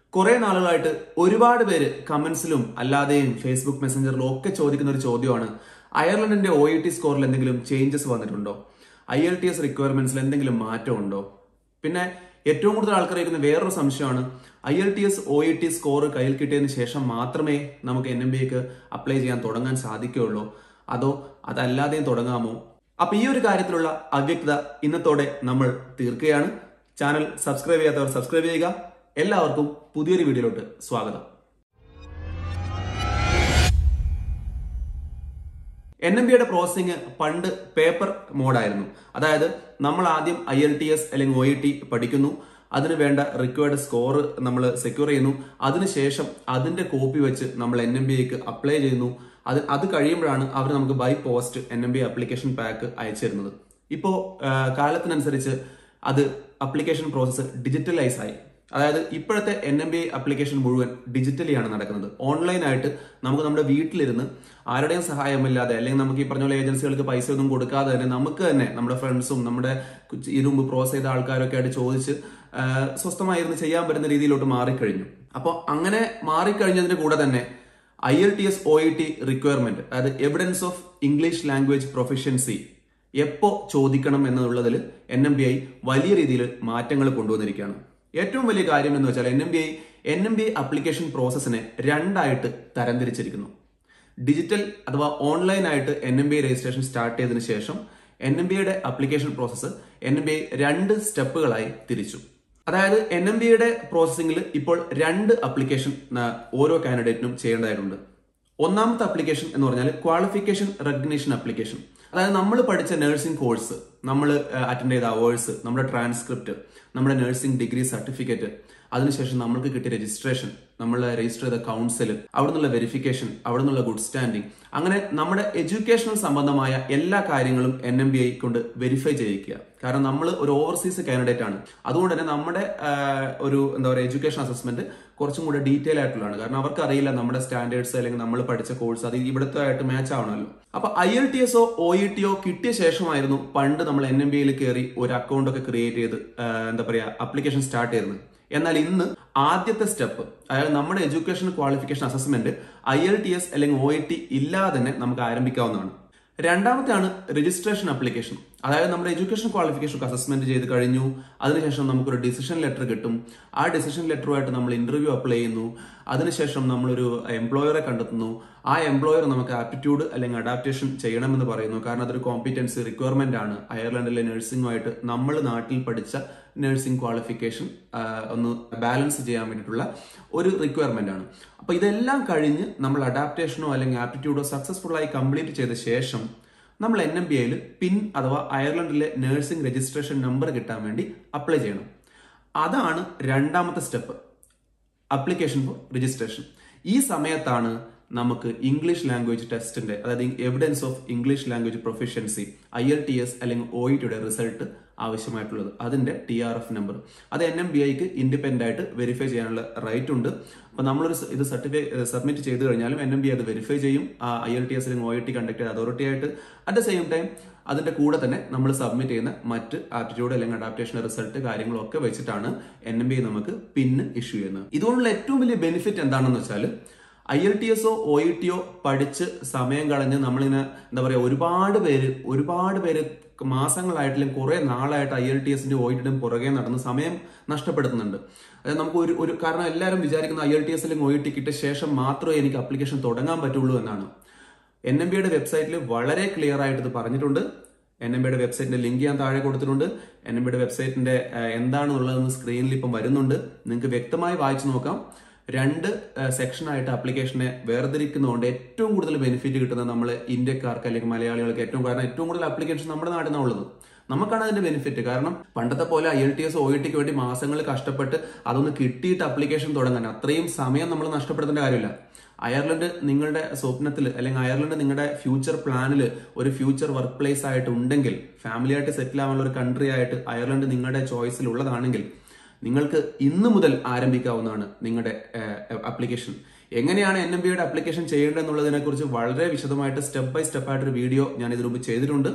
കുറെ നാളുകളായിട്ട് ഒരുപാട് പേര് കമന്റ്സിലും അല്ലാതെയും ഫേസ്ബുക്ക് മെസ്സഞ്ചറിലും ഒക്കെ ചോദിക്കുന്ന ഒരു ചോദ്യമാണ് അയർലൻഡിന്റെ ഒ ഇ ടി സ്കോറിൽ എന്തെങ്കിലും ചേഞ്ചസ് വന്നിട്ടുണ്ടോ ഐ എൽ ടി എസ് റിക്വയർമെന്റ്സിൽ എന്തെങ്കിലും മാറ്റമുണ്ടോ പിന്നെ ഏറ്റവും കൂടുതൽ ആൾക്കാർ ചോദിക്കുന്ന വേറൊരു സംശയമാണ് I L T S O E T score കയ്യിൽ കിട്ടിയതിന് ശേഷം മാത്രമേ നമുക്ക് എൻ എം ബി എക്ക് അപ്ലൈ ചെയ്യാൻ തുടങ്ങാൻ സാധിക്കുകയുള്ളൂ അതോ അതല്ലാതെയും തുടങ്ങാമോ അപ്പൊ ഈ ഒരു കാര്യത്തിലുള്ള അവ്യക്തത ഇന്നത്തോടെ നമ്മൾ തീർക്കുകയാണ് ചാനൽ സബ്സ്ക്രൈബ് ചെയ്യാത്തവർ സബ്സ്ക്രൈബ് ചെയ്യുക എല്ലാവർക്കും പുതിയൊരു വീഡിയോയിലോട്ട് സ്വാഗതം എൻ എം ബിയുടെ പ്രോസസ്സിംഗ് പണ്ട് പേപ്പർ മോഡായിരുന്നു അതായത് നമ്മൾ ആദ്യം ഐ എൽ ടി എസ് അല്ലെങ്കിൽ ഒ ഇ ടി പഠിക്കുന്നു അതിന് വേണ്ട റിക്വയർഡ് സ്കോർ നമ്മൾ സെക്യൂർ ചെയ്യുന്നു അതിനുശേഷം അതിന്റെ കോപ്പി വെച്ച് നമ്മൾ എൻ എം ബി ഐക്ക് അപ്ലൈ ചെയ്യുന്നു അത് അത് കഴിയുമ്പോഴാണ് അവർ നമുക്ക് by post N M B application pack അയച്ചു തരുന്നത് ഇപ്പോൾ കാലത്തിനനുസരിച്ച് അത് ആപ്ലിക്കേഷൻ പ്രോസസ്സ് ഡിജിറ്റലൈസ് ആയി അതായത് ഇപ്പോഴത്തെ എൻ എം ബി ആപ്ലിക്കേഷൻ മുഴുവൻ ഡിജിറ്റലി ആണ് നടക്കുന്നത് ഓൺലൈനായിട്ട് നമുക്ക് നമ്മുടെ വീട്ടിലിരുന്ന് ആരുടെയും സഹായമില്ലാതെ അല്ലെങ്കിൽ നമുക്ക് ഈ പറഞ്ഞ പോലെ ഏജൻസികൾക്ക് പൈസ ഒന്നും കൊടുക്കാതെ തന്നെ നമുക്ക് തന്നെ നമ്മുടെ ഫ്രണ്ട്സും നമ്മുടെ ഇതിനു മുമ്പ് പ്രോസസ് ചെയ്ത ആൾക്കാരൊക്കെ ആയിട്ട് ചോദിച്ച് ആ, സ്വസ്ഥമായിരുന്ന് ചെയ്യാൻ പറ്റുന്ന രീതിയിലോട്ട് മാറിക്കഴിഞ്ഞു അപ്പോൾ അങ്ങനെ മാറിക്കഴിഞ്ഞതിന്റെ കൂടെ തന്നെ I L T S O E T requirement അതായത് evidence of English language proficiency എപ്പോ ചോദിക്കണം എന്നുള്ളതിൽ എൻ എം ബി ഐ വലിയ രീതിയിൽ മാറ്റങ്ങൾ കൊണ്ടുവന്നിരിക്കുകയാണ് ഏറ്റവും വലിയ കാര്യം എന്ന് വെച്ചാൽ N M B I N M B I application പ്രോസസ്സിനെ രണ്ടായിട്ട് തരംതിരിച്ചിരിക്കുന്നു ഡിജിറ്റൽ അഥവാ ഓൺലൈനായിട്ട് N M B I registration start ചെയ്തതിനു ശേഷം എൻ എം ബി ഐയുടെ application process N M B I രണ്ട് സ്റ്റെപ്പുകളായി തിരിച്ചു അതായത് എൻ എം ബി യുടെ പ്രോസസ്സിംഗിൽ ഇപ്പോൾ രണ്ട് അപ്ലിക്കേഷൻ ഓരോ കാൻഡിഡേറ്റിനും ചെയ്യേണ്ടതായിട്ടുണ്ട് ഒന്നാമത്തെ അപ്ലിക്കേഷൻ എന്ന് പറഞ്ഞാൽ ക്വാളിഫിക്കേഷൻ റെക്കഗ്നീഷൻ അപ്ലിക്കേഷൻ അതായത് നമ്മൾ പഠിച്ച നഴ്സിംഗ് കോഴ്സ് നമ്മൾ അറ്റൻഡ് ചെയ്ത അവേഴ്സ് നമ്മുടെ ട്രാൻസ്ക്രിപ്റ്റ് നമ്മുടെ നഴ്സിംഗ് ഡിഗ്രി സർട്ടിഫിക്കറ്റ് അതിനുശേഷം നമ്മൾക്ക് കിട്ടിയ രജിസ്ട്രേഷൻ നമ്മൾ രജിസ്റ്റർ ചെയ്ത കൗൺസിൽ അവിടെ നിന്നുള്ള വെരിഫിക്കേഷൻ അവിടെ നിന്നുള്ള ഗുഡ് സ്റ്റാൻഡിംഗ് അങ്ങനെ നമ്മുടെ എഡ്യൂക്കേഷണൽ സംബന്ധമായ എല്ലാ കാര്യങ്ങളും എൻ എം ബി ഐ കൊണ്ട് വെരിഫൈ ചെയ്യിക്കുക കാരണം നമ്മൾ ഒരു ഓവർസീസ് കാൻഡിഡേറ്റ് ആണ് അതുകൊണ്ട് തന്നെ നമ്മുടെ ആ, ഒരു എന്താ പറയുക എഡ്യൂക്കേഷൻ അസസ്മെന്റ് കുറച്ചും കൂടെ ഡീറ്റെയിൽ ആയിട്ടുള്ളതാണ് കാരണം അവർക്ക് അറിയില്ല നമ്മുടെ സ്റ്റാൻഡേർഡ്സ് അല്ലെങ്കിൽ നമ്മൾ പഠിച്ച കോഴ്സ് അത് ഇവിടുത്തെ ആയിട്ട് മാച്ച് ആവണമല്ലോ അപ്പൊ ഐ എൽ ടി എസോ ഒ ഇ ടിയോ കിട്ടിയ ശേഷമായിരുന്നു പണ്ട് നമ്മൾ എൻ എം ബി യിൽ കയറി ഒരു അക്കൗണ്ട് ഒക്കെ ക്രിയേറ്റ് ചെയ്ത് ആ, എന്താ പറയാ അപ്ലിക്കേഷൻ സ്റ്റാർട്ട് ചെയ്തിരുന്നത് എന്നാൽ ഇന്ന് ആദ്യത്തെ സ്റ്റെപ്പ് അതായത് നമ്മുടെ education qualification assessment I L T S അല്ലെങ്കിൽ ഒ ഇ ടി ഇല്ലാതെ തന്നെ നമുക്ക് ആരംഭിക്കാവുന്നതാണ് രണ്ടാമത്തെയാണ് രജിസ്ട്രേഷൻ അപ്ലിക്കേഷൻ അതായത് നമ്മുടെ എഡ്യൂക്കേഷൻ ക്വാളിഫിക്കേഷൻ അസസ്മെന്റ് ചെയ്ത് കഴിഞ്ഞു അതിനുശേഷം നമുക്കൊരു ഡിസിഷൻ ലെറ്റർ കിട്ടും ആ ഡിസിഷൻ ലെറ്ററുമായിട്ട് നമ്മൾ ഇന്റർവ്യൂ അപ്ലൈ ചെയ്യുന്നു അതിനുശേഷം നമ്മളൊരു എംപ്ലോയറെ കണ്ടെത്തുന്നു ആ എംപ്ലോയർ നമുക്ക് ആപ്റ്റിറ്റ്യൂഡ് അല്ലെങ്കിൽ അഡാപ്റ്റേഷൻ ചെയ്യണമെന്ന് പറയുന്നു കാരണം അതൊരു കോമ്പിറ്റൻസി റിക്വയർമെന്റ് ആണ് അയർലൻഡിലെ നഴ്സിംഗുമായിട്ട് നമ്മൾ നാട്ടിൽ പഠിച്ച നഴ്സിംഗ് ക്വാളിഫിക്കേഷൻ ഒന്ന് ബാലൻസ് ചെയ്യാൻ വേണ്ടിയിട്ടുള്ള ഒരു റിക്വയർമെന്റ് ആണ് അപ്പൊ ഇതെല്ലാം കഴിഞ്ഞ് നമ്മൾ അഡാപ്റ്റേഷനോ അല്ലെങ്കിൽ ആപ്റ്റിറ്റ്യൂഡോ സക്സസ്ഫുൾ ആയി കംപ്ലീറ്റ് ചെയ്ത ശേഷം നമ്മൾ എൻ എം ബി ഐയിൽ പിൻ അഥവാ അയർലൻഡിലെ നഴ്സിംഗ് രജിസ്ട്രേഷൻ നമ്പർ കിട്ടാൻ വേണ്ടി അപ്ലൈ ചെയ്യണം അതാണ് രണ്ടാമത്തെ സ്റ്റെപ്പ് അപ്ലിക്കേഷൻ ഫോർ രജിസ്ട്രേഷൻ ഈ സമയത്താണ് നമുക്ക് ഇംഗ്ലീഷ് ലാംഗ്വേജ് ടെസ്റ്റിന്റെ അതായത് evidence of English language proficiency I L T S അല്ലെങ്കിൽ ഒ ഇ ടിയുടെ റിസൾട്ട് ആവശ്യമായിട്ടുള്ളത് അതിന്റെ ടി ആർ എഫ് നമ്പർ അത് എൻ എം ബി ഐക്ക് ഇൻഡിപെൻഡന്റ് ആയിട്ട് വെരിഫൈ ചെയ്യാനുള്ള റൈറ്റ് ഉണ്ട് അപ്പൊ നമ്മളൊരു സ- ഇത് സർട്ടിഫിക്കറ്റ് സബ്മിറ്റ് ചെയ്ത് കഴിഞ്ഞാലും എൻ എം ബി അത് വെരിഫൈ ചെയ്യും ഐ എൽ ടി എസ് അല്ലെങ്കിൽ ഒ ഇ ടി കണ്ടക്ട് ചെയ്ത അതോറിറ്റി ആയിട്ട് അറ്റ് ദ സെയിം ടൈം അതിന്റെ കൂടെ തന്നെ നമ്മൾ സബ്മിറ്റ് ചെയ്യുന്ന മറ്റ് ആപ്റ്റിറ്റ്യൂഡ് അല്ലെങ്കിൽ അഡാപ്റ്റേഷൻ റിസൾട്ട് കാര്യങ്ങളൊക്കെ വെച്ചിട്ടാണ് എൻ എം ബി നമുക്ക് പിന്ന് ഇഷ്യൂ ചെയ്യുന്നത് ഇതുകൊണ്ടുള്ള ഏറ്റവും വലിയ ബെനിഫിറ്റ് എന്താണെന്ന് വെച്ചാൽ ഐ എൽ ടി എസോ ഒ ഇ ടിയോ പഠിച്ച് സമയം കളഞ്ഞ് നമ്മളിങ്ങനെ എന്താ പറയുക ഒരുപാട് പേര് ഒരുപാട് പേര് മാസങ്ങളായിട്ടില്ലെങ്കിൽ കുറെ നാളായിട്ട് ഐ എൽ ടി എസിന്റെ ഒ ഇ ടിയും പുറകെ നടന്ന് സമയം നഷ്ടപ്പെടുത്തുന്നുണ്ട് അതായത് നമുക്ക് ഒരു ഒരു കാരണം എല്ലാവരും വിചാരിക്കുന്ന ഐ എൽ ടി എസ് അല്ലെങ്കിൽ ഒ ഇ ടി കിട്ടിയ ശേഷം മാത്രമേ എനിക്ക് അപ്ലിക്കേഷൻ തുടങ്ങാൻ പറ്റുള്ളൂ എന്നാണ് എൻ എം ബിയുടെ വെബ്സൈറ്റിൽ വളരെ ക്ലിയർ ആയിട്ട് ഇത് പറഞ്ഞിട്ടുണ്ട് എൻ എം ബിയുടെ വെബ്സൈറ്റിന്റെ ലിങ്ക് ഞാൻ താഴെ കൊടുത്തിട്ടുണ്ട് എൻ എം ബിയുടെ വെബ്സൈറ്റിന്റെ ഏഹ്, എന്താണെന്നുള്ളതെന്ന് സ്ക്രീനിൽ ഇപ്പം വരുന്നുണ്ട് നിങ്ങൾക്ക് വ്യക്തമായി വായിച്ചു നോക്കാം രണ്ട് സെക്ഷനായിട്ട് അപ്ലിക്കേഷനെ വേർതിരിക്കുന്നതുകൊണ്ട് ഏറ്റവും കൂടുതൽ ബെനിഫിറ്റ് കിട്ടുന്നത് നമ്മൾ ഇന്ത്യക്കാർക്ക് അല്ലെങ്കിൽ മലയാളികൾക്ക് ഏറ്റവും കാരണം ഏറ്റവും കൂടുതൽ അപ്ലിക്കേഷൻ നമ്മുടെ നാട്ടിൽ നിന്നാണ് ഉള്ളത് നമുക്കാണ് അതിന്റെ ബെനിഫിറ്റ് കാരണം പണ്ടത്തെ പോലെ I L T S O E ടിക്ക് വേണ്ടി മാസങ്ങൾ കഷ്ടപ്പെട്ട് അതൊന്ന് കിട്ടിയിട്ട് അപ്ലിക്കേഷൻ തുടങ്ങാൻ അത്രയും സമയം നമ്മൾ നഷ്ടപ്പെടുത്തേണ്ട കാര്യമില്ല അയർലൻഡ് നിങ്ങളുടെ സ്വപ്നത്തിൽ അല്ലെങ്കിൽ അയർലൻഡ് നിങ്ങളുടെ ഫ്യൂച്ചർ പ്ലാനിൽ ഒരു ഫ്യൂച്ചർ വർക്ക് പ്ലേസ് ആയിട്ട് ഉണ്ടെങ്കിൽ ഫാമിലി ആയിട്ട് സെറ്റിൽ ആവാനുള്ള ഒരു കൺട്രി ആയിട്ട് അയർലൻഡ് നിങ്ങളുടെ ചോയ്സിൽ ഉള്ളതാണെങ്കിൽ നിങ്ങൾക്ക് ഇന്ന് മുതൽ ആരംഭിക്കാവുന്നതാണ് നിങ്ങളുടെ അപ്ലിക്കേഷൻ എങ്ങനെയാണ് എൻ എം ബിയുടെ അപ്ലിക്കേഷൻ ചെയ്യേണ്ടത് എന്നുള്ളതിനെ കുറിച്ച് വളരെ വിശദമായിട്ട് സ്റ്റെപ്പ് ബൈ സ്റ്റെപ്പ് ആയിട്ടൊരു വീഡിയോ ഞാൻ ഇതിനു മുമ്പ് ചെയ്തിട്ടുണ്ട്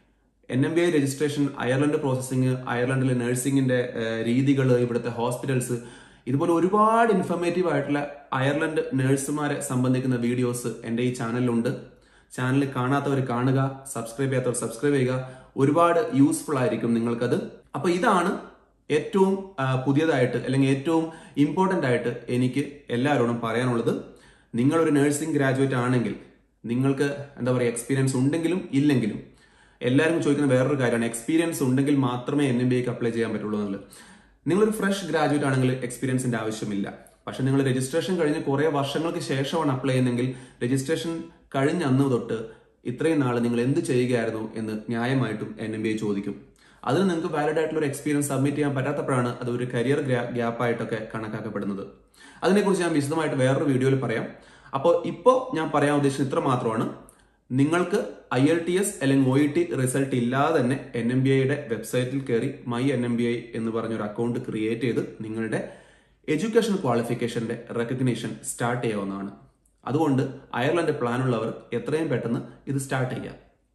N M B I registration Ireland processing അയർലൻഡിലെ നഴ്സിംഗിന്റെ രീതികൾ ഇവിടുത്തെ ഹോസ്പിറ്റൽസ് ഇതുപോലെ ഒരുപാട് ഇൻഫർമേറ്റീവ് ആയിട്ടുള്ള അയർലൻഡ് നഴ്സുമാരെ സംബന്ധിക്കുന്ന വീഡിയോസ് എൻ്റെ ഈ ചാനലിലുണ്ട് ചാനൽ കാണാത്തവർ കാണുക സബ്സ്ക്രൈബ് ചെയ്യാത്തവർ സബ്സ്ക്രൈബ് ചെയ്യുക ഒരുപാട് യൂസ്ഫുൾ ആയിരിക്കും നിങ്ങൾക്കത് അപ്പൊ ഇതാണ് ഏറ്റവും ആ, പുതിയതായിട്ട് അല്ലെങ്കിൽ ഏറ്റവും ഇമ്പോർട്ടന്റ് ആയിട്ട് എനിക്ക് എല്ലാവരോടും പറയാനുള്ളത് നിങ്ങളൊരു നഴ്സിംഗ് ഗ്രാജുവേറ്റ് ആണെങ്കിൽ നിങ്ങൾക്ക് എന്താ പറയുക എക്സ്പീരിയൻസ് ഉണ്ടെങ്കിലും ഇല്ലെങ്കിലും എല്ലാവരും ചോദിക്കുന്ന വേറൊരു കാര്യമാണ് എക്സ്പീരിയൻസ് ഉണ്ടെങ്കിൽ മാത്രമേ എൻ എം ബി ഐക്ക് അപ്ലൈ ചെയ്യാൻ പറ്റുള്ളൂ എന്നുള്ളത് നിങ്ങളൊരു ഫ്രഷ് ഗ്രാജുവേറ്റ് ആണെങ്കിൽ എക്സ്പീരിയൻസിന്റെ ആവശ്യമില്ല പക്ഷെ നിങ്ങൾ രജിസ്ട്രേഷൻ കഴിഞ്ഞ് കുറെ വർഷങ്ങൾക്ക് ശേഷമാണ് അപ്ലൈ ചെയ്യുന്നതെങ്കിൽ രജിസ്ട്രേഷൻ കഴിഞ്ഞ അന്ന് തൊട്ട് ഇത്രയും നാൾ നിങ്ങൾ എന്ത് ചെയ്യുകയായിരുന്നു എന്ന് ന്യായമായിട്ടും എൻ എം ബി ഐ ചോദിക്കും അതിന് നിങ്ങൾക്ക് വാലിഡ് ആയിട്ടുള്ള ഒരു എക്സ്പീരിയൻസ് സബ്മിറ്റ് ചെയ്യാൻ പറ്റാത്തപ്പോഴാണ് അത് ഒരു കരിയർ ഗ്യാപ്പ് ആയിട്ടൊക്കെ കണക്കാക്കപ്പെടുന്നത് അതിനെക്കുറിച്ച് ഞാൻ വിശദമായിട്ട് വേറൊരു വീഡിയോയിൽ പറയാം അപ്പോൾ ഇപ്പോൾ ഞാൻ പറയാൻ ഉദ്ദേശിക്കുന്നത് ഇത്ര മാത്രമാണ് നിങ്ങൾക്ക് ഐ എൽ ടി എസ് അല്ലെങ്കിൽ ഒ ഇ ടി റിസൾട്ട് ഇല്ലാതെ തന്നെ എൻ എം ബി ഐയുടെ വെബ്സൈറ്റിൽ കയറി my N M B I എന്ന് പറഞ്ഞൊരു അക്കൗണ്ട് ക്രിയേറ്റ് ചെയ്ത് നിങ്ങളുടെ എഡ്യൂക്കേഷൻ ക്വാളിഫിക്കേഷന്റെ റെക്കഗ്നീഷൻ സ്റ്റാർട്ട് ചെയ്യാവുന്നതാണ് അതുകൊണ്ട് അയർലൻഡ് പ്ലാനുള്ളവർ എത്രയും പെട്ടെന്ന് ഇത് സ്റ്റാർട്ട് ചെയ്യാം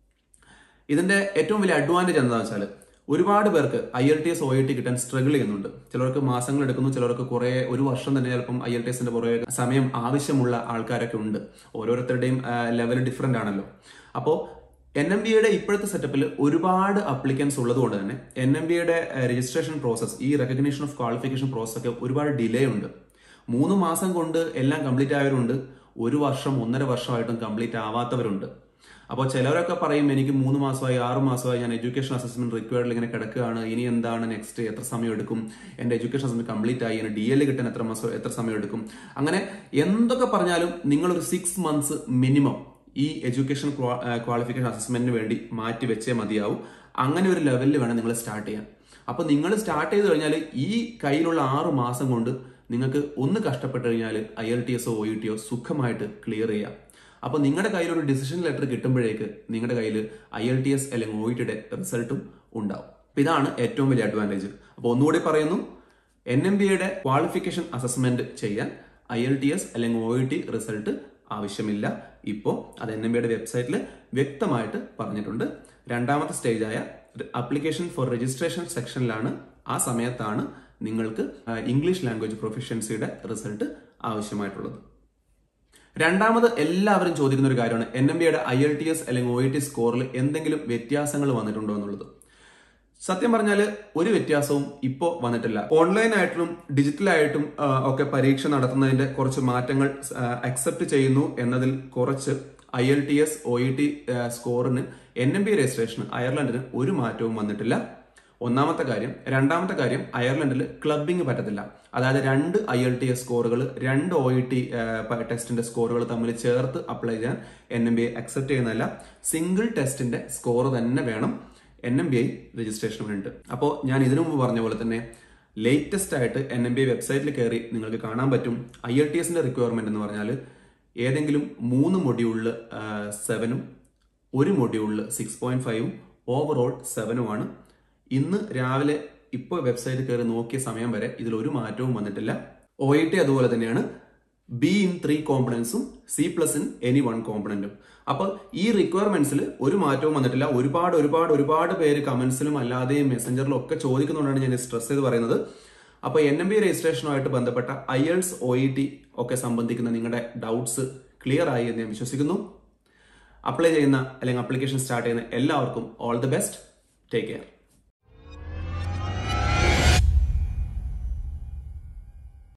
ഇതിന്റെ ഏറ്റവും വലിയ അഡ്വാൻറ്റേജ് എന്താണെന്ന് വെച്ചാൽ ഒരുപാട് പേർക്ക് I L T S O I T കിട്ടാൻ സ്ട്രഗിൾ ചെയ്യുന്നുണ്ട് ചിലർക്ക് മാസങ്ങൾ എടുക്കുന്നു ചിലർക്ക് കുറെ ഒരു വർഷം തന്നെ ചിലപ്പം ഐ എൽ ടി എസിന്റെ പുറകെ സമയം ആവശ്യമുള്ള ആൾക്കാരൊക്കെ ഉണ്ട് ഓരോരുത്തരുടെയും ലെവൽ ഡിഫറെന്റ് ആണല്ലോ അപ്പോൾ എൻ എം ബിയുടെ ഇപ്പോഴത്തെ സെറ്റപ്പിൽ ഒരുപാട് അപ്ലിക്കൻസ് ഉള്ളതുകൊണ്ട് തന്നെ എൻ എം ബിയുടെ രജിസ്ട്രേഷൻ പ്രോസസ് ഈ റെക്കഗ്നീഷൻ ഓഫ് ക്വാളിഫിക്കേഷൻ പ്രോസസ് ഒക്കെ ഒരുപാട് ഡിലേ ഉണ്ട് മൂന്ന് മാസം കൊണ്ട് എല്ലാം കംപ്ലീറ്റ് ആയവരുണ്ട് ഒരു വർഷം ഒന്നര വർഷമായിട്ടും കംപ്ലീറ്റ് ആവാത്തവരുണ്ട് അപ്പോൾ ചിലവരൊക്കെ പറയും എനിക്ക് മൂന്ന് മാസമായി ആറ് മാസമായി ഞാൻ എഡ്യൂക്കേഷൻ അസസ്മെന്റ് റിക്വയർഡിൽ ഇങ്ങനെ കിടക്കുകയാണ് ഇനി എന്താണ് നെക്സ്റ്റ് എത്ര സമയം എടുക്കും എന്റെ എഡ്യൂക്കേഷൻ അസസ്മെന്റ് കംപ്ലീറ്റ് ആയി ഇനി ഡി എൽ കിട്ടാൻ എത്ര മാസം എത്ര സമയം എടുക്കും അങ്ങനെ എന്തൊക്കെ പറഞ്ഞാലും നിങ്ങളൊരു സിക്സ് മന്ത്സ് മിനിമം ഈ എഡ്യൂക്കേഷൻ ക്വാളിഫിക്കേഷൻ അസസ്മെന്റിന് വേണ്ടി മാറ്റി വെച്ചേ മതിയാവും അങ്ങനെ ഒരു ലെവലിൽ വേണം നിങ്ങൾ സ്റ്റാർട്ട് ചെയ്യാൻ അപ്പൊ നിങ്ങൾ സ്റ്റാർട്ട് ചെയ്ത് കഴിഞ്ഞാൽ ഈ കയ്യിലുള്ള ആറ് മാസം കൊണ്ട് നിങ്ങൾക്ക് ഒന്ന് കഷ്ടപ്പെട്ട് കഴിഞ്ഞാൽ ഐ എൽ ടി എസോ ഒ ഇ ടിയോ സുഖമായിട്ട് ക്ലിയർ ചെയ്യാം അപ്പൊ നിങ്ങളുടെ കയ്യിൽ ഒരു ഡിസിഷൻ ലെറ്റർ കിട്ടുമ്പോഴേക്ക് നിങ്ങളുടെ കയ്യിൽ ഐ എൽ ടി എസ് അല്ലെങ്കിൽ ഒ ഇ ടിയുടെ റിസൾട്ടും ഉണ്ടാവും അപ്പൊ ഇതാണ് ഏറ്റവും വലിയ അഡ്വാൻറ്റേജ് അപ്പൊ ഒന്നുകൂടി പറയുന്നു എൻ എം ബി യുടെ ക്വാളിഫിക്കേഷൻ അസസ്മെന്റ് ചെയ്യാൻ ഐ എൽ ടി എസ് അല്ലെങ്കിൽ ഒ ഇ ടി റിസൾട്ട് ആവശ്യമില്ല ഇപ്പോൾ അത് എൻ എം ബിയുടെ വെബ്സൈറ്റിൽ വ്യക്തമായിട്ട് പറഞ്ഞിട്ടുണ്ട് രണ്ടാമത്തെ സ്റ്റേജായ അപ്ലിക്കേഷൻ ഫോർ രജിസ്ട്രേഷൻ സെക്ഷനിലാണ് ആ സമയത്താണ് നിങ്ങൾക്ക് ഇംഗ്ലീഷ് ലാംഗ്വേജ് പ്രൊഫഷ്യൻസിയുടെ റിസൾട്ട് ആവശ്യമായിട്ടുള്ളത് രണ്ടാമത് എല്ലാവരും ചോദിക്കുന്ന ഒരു കാര്യമാണ് എൻ എം ബിയുടെ ഐ എൽ ടി എസ് അല്ലെങ്കിൽ ഒ ഇ ടി സ്കോറിൽ എന്തെങ്കിലും വ്യത്യാസങ്ങൾ വന്നിട്ടുണ്ടോ എന്നുള്ളത് സത്യം പറഞ്ഞാൽ ഒരു വ്യത്യാസവും ഇപ്പോൾ വന്നിട്ടില്ല ഓൺലൈൻ ആയിട്ടും ഡിജിറ്റൽ ആയിട്ടും ആ, ഒക്കെ പരീക്ഷ നടത്തുന്നതിന്റെ കുറച്ച് മാറ്റങ്ങൾ അക്സെപ്റ്റ് ചെയ്യുന്നു എന്നതിൽ കുറച്ച് I L T S O E T സ്കോറിന് എൻ എം ബി രജിസ്ട്രേഷന് അയർലൻഡിന് ഒരു മാറ്റവും വന്നിട്ടില്ല ഒന്നാമത്തെ കാര്യം രണ്ടാമത്തെ കാര്യം അയർലൻഡിൽ ക്ലബിംഗ് പറ്റത്തില്ല അതായത് രണ്ട് ഐ എൽ ടി എസ് സ്കോറുകൾ രണ്ട് ഒ ഇ ടി ടെസ്റ്റിന്റെ സ്കോറുകൾ തമ്മിൽ ചേർത്ത് അപ്ലൈ ചെയ്യാൻ N M B I accept ചെയ്യുന്നതല്ല സിംഗിൾ ടെസ്റ്റിന്റെ സ്കോർ തന്നെ വേണം എൻ എം ബി ഐ രജിസ്ട്രേഷന് വേണ്ടിയിട്ട് അപ്പോൾ ഞാൻ ഇതിനു മുമ്പ് പറഞ്ഞ പോലെ തന്നെ ലേറ്റസ്റ്റ് ആയിട്ട് എൻ എം ബി ഐ വെബ്സൈറ്റിൽ കയറി നിങ്ങൾക്ക് കാണാൻ പറ്റും ഐ എൽ ടി എസിന്റെ റിക്വയർമെന്റ് എന്ന് പറഞ്ഞാൽ ഏതെങ്കിലും മൂന്ന് മൊഡ്യൂളിൽ സെവനും ഒരു മൊഡ്യൂളിൽ സിക്സ് പോയിന്റ് ഫൈവും ഓവറോൾ സെവനുമാണ് ഇന്ന് രാവിലെ ഇപ്പോൾ വെബ്സൈറ്റിൽ കയറി നോക്കിയ സമയം വരെ ഇതിൽ ഒരു മാറ്റവും വന്നിട്ടില്ല ഒ ഐ ടി അതുപോലെ തന്നെയാണ് ബി ഇൻ ത്രീ കോമ്പണൻസും C plus in any one കോമ്പണന്റും അപ്പോൾ ഈ റിക്വയർമെന്റ്സിൽ ഒരു മാറ്റവും വന്നിട്ടില്ല ഒരുപാട് ഒരുപാട് ഒരുപാട് പേര് കമന്റ്സിലും അല്ലാതെയും മെസ്സഞ്ചറിലും ഒക്കെ ചോദിക്കുന്നതുകൊണ്ടാണ് ഞാൻ സ്ട്രെസ് ചെയ്ത് പറയുന്നത് അപ്പോൾ എൻ എം ബി രജിസ്ട്രേഷനുമായിട്ട് ബന്ധപ്പെട്ട IELTS O E T ഒക്കെ സംബന്ധിക്കുന്ന നിങ്ങളുടെ ഡൗട്ട്സ് ക്ലിയർ ആയി എന്ന് ഞാൻ വിശ്വസിക്കുന്നു അപ്ലൈ ചെയ്യുന്ന അല്ലെങ്കിൽ അപ്ലിക്കേഷൻ സ്റ്റാർട്ട് ചെയ്യുന്ന എല്ലാവർക്കും all the best take care